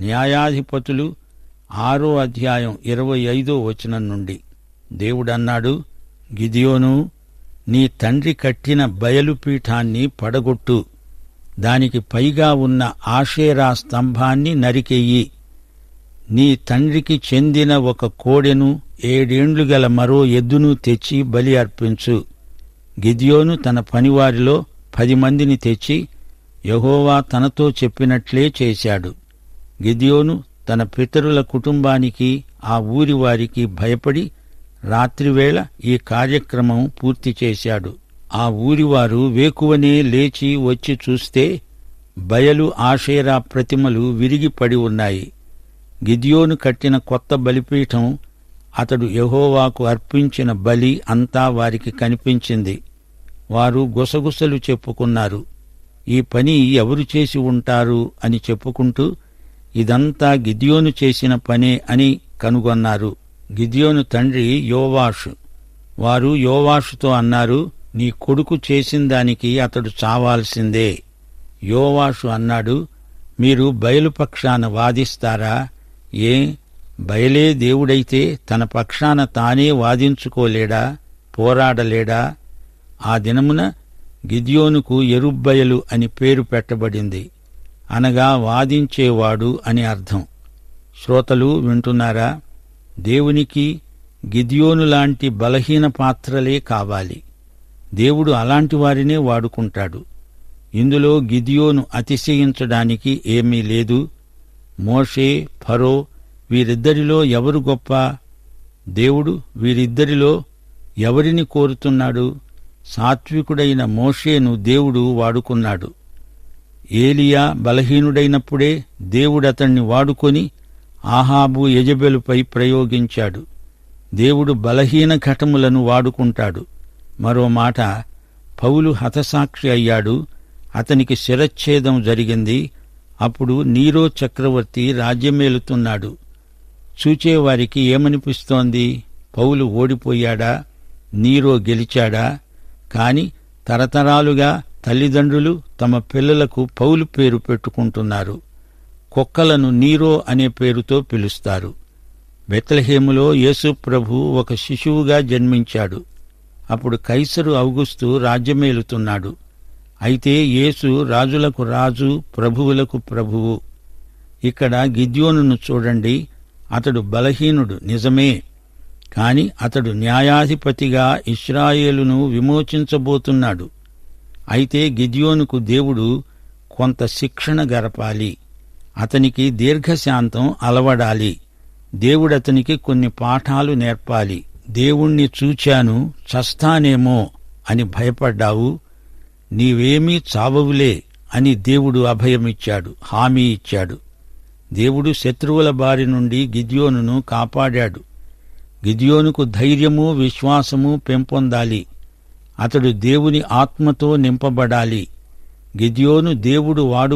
న్యాయాధిపతులు ఆరో అధ్యాయం ఇరవై ఐదో వచనం నుండి దేవుడన్నాడు గిదియోను నీ తండ్రి కట్టిన బయలుపీఠాన్ని పడగొట్టు దానికి పైగా ఉన్న ఆషేరా స్తంభాన్ని నరికెయ్యి నీ తండ్రికి చెందిన ఒక కోడెను ఏడేండ్లు గల మరో ఎద్దును తెచ్చి బలి అర్పించు గిద్యోను తన పనివారిలో పది మందిని తెచ్చి యహోవా తనతో చెప్పినట్లే చేశాడు గిద్యోను తన పితరుల కుటుంబానికి ఆ ఊరి వారికి భయపడి రాత్రివేళ ఈ కార్యక్రమం పూర్తి చేశాడు ఆ ఊరివారు వేకువనే లేచి వచ్చి చూస్తే బయలు ఆషేరా ప్రతిమలు విరిగి పడి ఉన్నాయి గిద్యోను కట్టిన కొత్త బలిపీఠం అతడు యహోవాకు అర్పించిన బలి అంతా వారికి కనిపించింది వారు గుసగుసలు చెప్పుకున్నారు ఈ పని ఎవరు చేసి ఉంటారు అని చెప్పుకుంటూ ఇదంతా గిద్యోను చేసిన పనే అని కనుగొన్నారు గిద్యోను తండ్రి యోవాషు వారు యోవాషుతో అన్నారు నీ కొడుకు చేసిన దానికి అతడు చావాల్సిందే యోవాషు అన్నాడు మీరు బయలుపక్షాన వాదిస్తారా ఏ బయలే దేవుడైతే తన పక్షాన తానే వాదించుకోలేడా పోరాడలేడా ఆ దినమున గిద్యోనుకు ఎరుబ్బయలు అని పేరు పెట్టబడింది అనగా వాదించేవాడు అని అర్థం శ్రోతలు వింటున్నారా దేవునికి గిద్యోను లాంటి బలహీన పాత్రలే కావాలి దేవుడు అలాంటి వారినే వాడుకుంటాడు ఇందులో గిదియోను అతిశయించడానికి ఏమీ లేదు మోషే ఫరో వీరిద్దరిలో ఎవరు గొప్ప దేవుడు వీరిద్దరిలో ఎవరిని కోరుతున్నాడు సాత్వికుడైన మోషేను దేవుడు వాడుకున్నాడు ఏలియా బలహీనుడైనప్పుడే దేవుడతణ్ణి వాడుకొని ఆహాబు యజబెలుపై ప్రయోగించాడు దేవుడు బలహీన ఘటములను వాడుకుంటాడు మరో మాట పౌలు హతసాక్షి అయ్యాడు అతనికి శిరచ్ఛేదం జరిగింది అప్పుడు నీరో చక్రవర్తి రాజ్యమేలుతున్నాడు చూచేవారికి ఏమనిపిస్తోంది పౌలు ఓడిపోయాడా నీరో గెలిచాడా కాని తరతరాలుగా తల్లిదండ్రులు తమ పిల్లలకు పౌలు పేరు పెట్టుకుంటున్నారు కుక్కలను నీరో అనే పేరుతో పిలుస్తారు బెత్లహేములో యేసు ప్రభు ఒక శిశువుగా జన్మించాడు అప్పుడు కైసరు ఔగుస్తు రాజ్యమేలుతున్నాడు అయితే యేసు రాజులకు రాజు ప్రభువులకు ప్రభువు ఇక్కడ గిద్యోనును చూడండి అతడు బలహీనుడు నిజమే కాని అతడు న్యాయాధిపతిగా ఇస్రాయేలును విమోచించబోతున్నాడు అయితే గిద్యోనుకు దేవుడు కొంత శిక్షణ గరపాలి అతనికి దీర్ఘశాంతం అలవడాలి దేవుడతనికి కొన్ని పాఠాలు నేర్పాలి దేవుణ్ణి చూచాను చస్తానేమో అని భయపడ్డావు నీవేమీ చావవులే అని దేవుడు అభయమిచ్చాడు హామీ ఇచ్చాడు దేవుడు శత్రువుల బారి నుండి గిద్యోనును కాపాడాడు గిద్యోనుకు ధైర్యము విశ్వాసము పెంపొందాలి అతడు దేవుని ఆత్మతో నింపబడాలి గిద్యోను దేవుడు వాడు